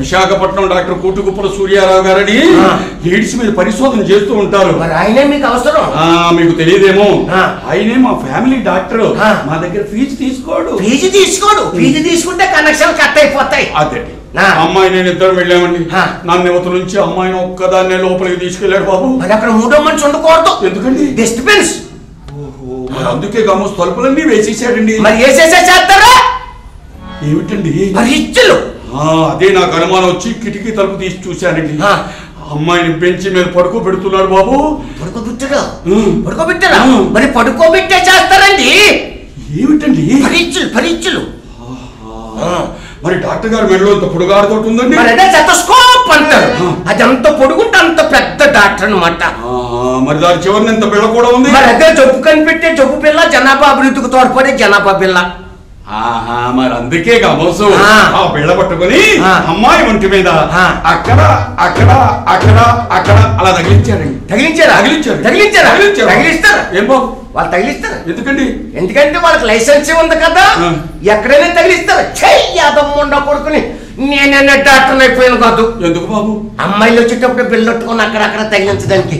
Visakhapatnam doctor కూటుకుప్పల Suryarao గారని ఆ. AIDS మీద పరిశోధన చేస్తూ ఉంటారు మరి ఆయనే మీకు అవసరం ఆ మీకు తెలియదేమో ఆ. ఆయనే మా ఫ్యామిలీ డాక్టర్ ఆ. మా దగ్గర ఫీజు తీసుకోడు ఫీజు తీసుకోడు ఫీజు తీసుకుంటే కనెక్షన్ కట్ అయిపోతాయి అదండి ఆ. అమ్మాయి నేను ఇద్దరు వెళ్ళామండి ఆ. నన్ను యువత నుంచి అమ్మాయిని ఒక్కదాన్నే లోపలికి తీసుకెళ్లాడు బాబు మరి అక్కడ మూడో మనిషి ఉండకూడదు ఎందుకండి డిస్టర్బెన్స్ మరి అందుకే గమస్ తలుపులన్నీ వేసేసాడండి మరి వేసేసే చేస్తారా ఏమిటండి మరి ఇచ్చులు ఆ, అదే నాకు అనుమానం వచ్చి కిటికీ తలుపు తీసి చూశానండి ఆ. అమ్మాయిని బెంచి మీద పడుకోబెడుతున్నాడు బాబు పడుకోబెట్టరా ఉం. పడుకోబెట్టరా ఉం. మరి పడుకోబెట్టే చేస్తారండి ఏమిటండి పరీక్షలు పరీక్షలు ఆ, మరి డాక్టర్ గారు మెడలో ఇంత పొడుగాడుతో ఉందండి మరి అదే సెటస్కోప్ అంటారు ఆ. అది అంత పొడుగుంటే అంత పెద్ద డాక్టర్ అన్నమాట ఆహా, మరి దాని చివరిని ఎంత బిళ్ళ కూడా ఉంది మరి అదే జబ్బు కనిపెట్టే జబ్బు పిల్ల జనాభా అభివృద్ధికి తోడ్పడే జనాభా పిల్ల ఆహా మరి అందుకే గమసు ఆ. ఆ బిళ్ళ పట్టుకొని ఆ. అమ్మాయి ఒంటి మీద ఆ. అక్కడ అక్కడ అక్కడ అక్కడ అలా తగిలించారండి తగిలించారా తగిలించారు. తగిలించారా తగిలించారు. తగిలిస్తారా ఏం బాబు వాళ్ళు తగిలిస్తారా ఎందుకండి ఎందుకంటే వాళ్ళకి లైసెన్స్ ఉంది కదా ఆ. ఎక్కడైనా తగిలిస్తారు చెయ్యదమ్ముండ కొడుకుని నేనైనా డాక్టర్ అయిపోయాను కాదు ఎందుకు బాబు అమ్మాయిలు వచ్చేటప్పుడు బిల్లొట్టుకొని అక్కడక్కడ తగిలించడానికి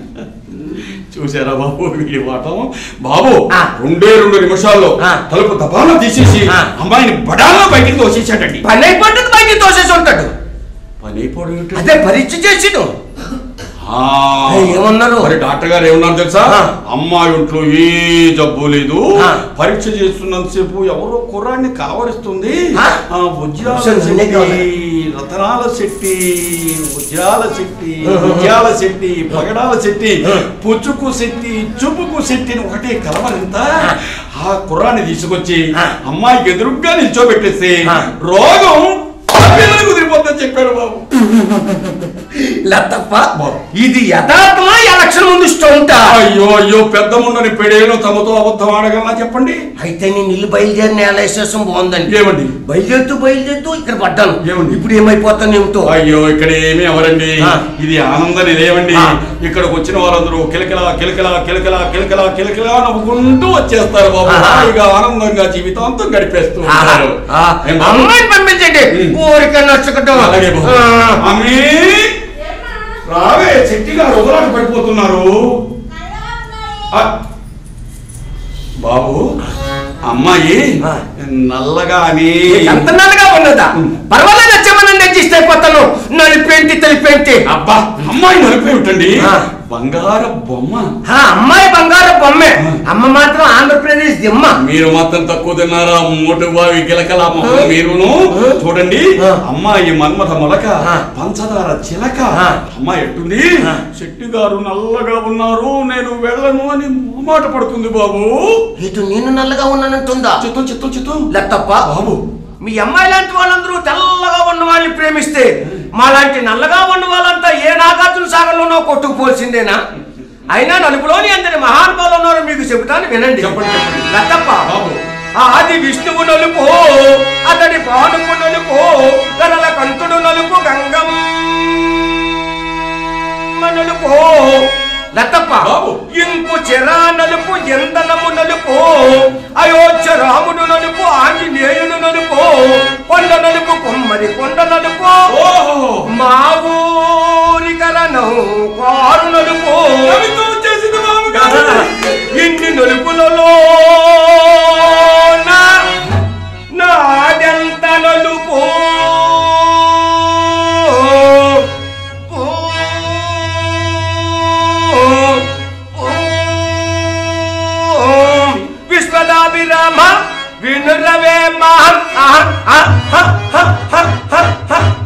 చూసారా బాబు వీడి వాటం బాబు ఆ. రెండే రెండు నిమిషాల్లో ఆ. తలుపు దబాలో తీసేసి ఆ. అమ్మాయిని బడాలో బయటికి తోసేసాడండి పని అయిపోతుంది బయట తోసేసి ఉంటాడు పని అయిపోవడం ఏమిటి? అదే పరీక్ష చేసిడు ఆ. ఏయ్, ఏమన్నారు? మరి డాక్టర్ గారు ఏమన్నారు తెలుసా ఆ. అమ్మాయి ఒంట్లో ఏ జబ్బు లేదు ఆ. పరీక్ష చేస్తున్నంతసేపు ఎవరో కుర్రాన్ని కావరిస్తుంది ఆ. ఆ, వజ్రాల సరే, నిన్నే శెట్టి కావాలా? రతనాల శెట్టి వజ్రాల శెట్టి ఆహా. వజ్రాల శెట్టి పగడాల శెట్టి ఆ. పుచ్చుకు శెట్టి చుప్పుకు శెట్టి అని ఒకటే కలవరింత ఆ. ఆ కుర్రాన్ని తీసుకొచ్చి ఆ. అమ్మాయికి ఎదురుగ్గా నిల్చోబెట్టేస్తే ఆ. రోగం పిల్లలు కుదిరిపోతుందని చెప్పాడు బాబు లతప్ప ఇది యథార్థమా ఎలక్షన్ ముందు స్టౌంట అయ్యో అయ్యో పెద్ద ముండని పెడేను తమతో అబద్ధం ఆడగలనా చెప్పండి అయితే నేను ఇల్లు బయలుదేరి నేల విశేషం బాగుందండి ఏమండి బయలుదేరుతూ బయలుదేరుతూ ఇక్కడ పడ్డాను ఏమండి? ఇప్పుడు ఏమైపోతాను ఏమిటో అయ్యో ఇక్కడ ఏమీ ఎవరండి ఆ. ఇది ఆనంద నిలయమండి ఆ. ఇక్కడికి వచ్చిన వాళ్ళందరూ కిలకిలా కిలకిలా కిలకిలా కిలకిలా కిలకిలా నవ్వుకుంటూ వచ్చేస్తారు బాబు ఆహా. హాయిగా ఆనందంగా జీవితాంతం గడిపేస్తూ ఉంటారు ఆ, ఏం బాబు? అమ్మాయిని పంపించండి ఉమ్. ఊరికే నచ్చకటం అలాగే బాబు. ఆ. అమ్మీ రావే శెట్టి గారు వదలాట పడిపోతున్నారు ఆ. బాబు అమ్మాయి ఆ. నల్లగా అని ఎంత నల్లగా ఉన్నదా పర్వాలేదు వచ్చామని అడ్జస్ట్ అయిపోతాను నలిపేంటి తెలిపేంటి అబ్బా అమ్మాయి నలిపేమిటండి ఆ. బంగారు బొమ్మ ఆ అమ్మాయి బంగారు బొమ్మే అమ్మ మాత్రం ఆంధ్రప్రదేశ్ దిమ్మ మీరు మాత్రం తక్కువ తిన్నారా మోటు బావి గిలకల మొహం మీరును ఆ. చూడండి ఆ. అమ్మాయి మన్మథ మొలక ఆ. పంచదార చిలక ఆ. అమ్మాయి ఎట్టుంది ఆ. శెట్టి గారు నల్లగా ఉన్నారు నేను వెళ్ళను అని మాట పడుతుంది బాబు ఇటు నేను నల్లగా ఉన్నానంటుందా చిత్తం చిత్తం చిత్తం లత్తప్ప బాబు మీ అమ్మాయి లాంటి వాళ్ళందరూ తెల్లగా ఉన్న వాళ్ళని ప్రేమిస్తే మా లాంటి నల్లగా ఉన్న వాళ్ళంతా ఏ నాగార్జున సాగర్లోనో కొట్టుకుపోల్సిందేనా అయినా నలుపులోని అందరి మహానుభావులు ఉన్నారో మీకు చెబుతాను వినండి చెప్పండి, చెప్పండి. లత్తప్ప బాబు. ఆది విష్ణువు నలుపు అతడి పానుపు నలుపు గరల కంతుడు నలుపు గంగమ్మ నలుపు లతప్ప బాబు. ఇంకు చెరా నలుపు ఎందనము నలుపు అయోధ్య రాముడు నలుపు ఆంజనేయుడు నలుపు కొండ నలుపు కొమ్మరి కొండ నలుపు ఓహో మా ఊరి కరణం కారు నలుపు కవిత్వం వచ్చేసింది బాబు గారు ఇన్ని నలుపులలో నాదెంత నలుపు విశ్వదాభిరామ వినురవే మహం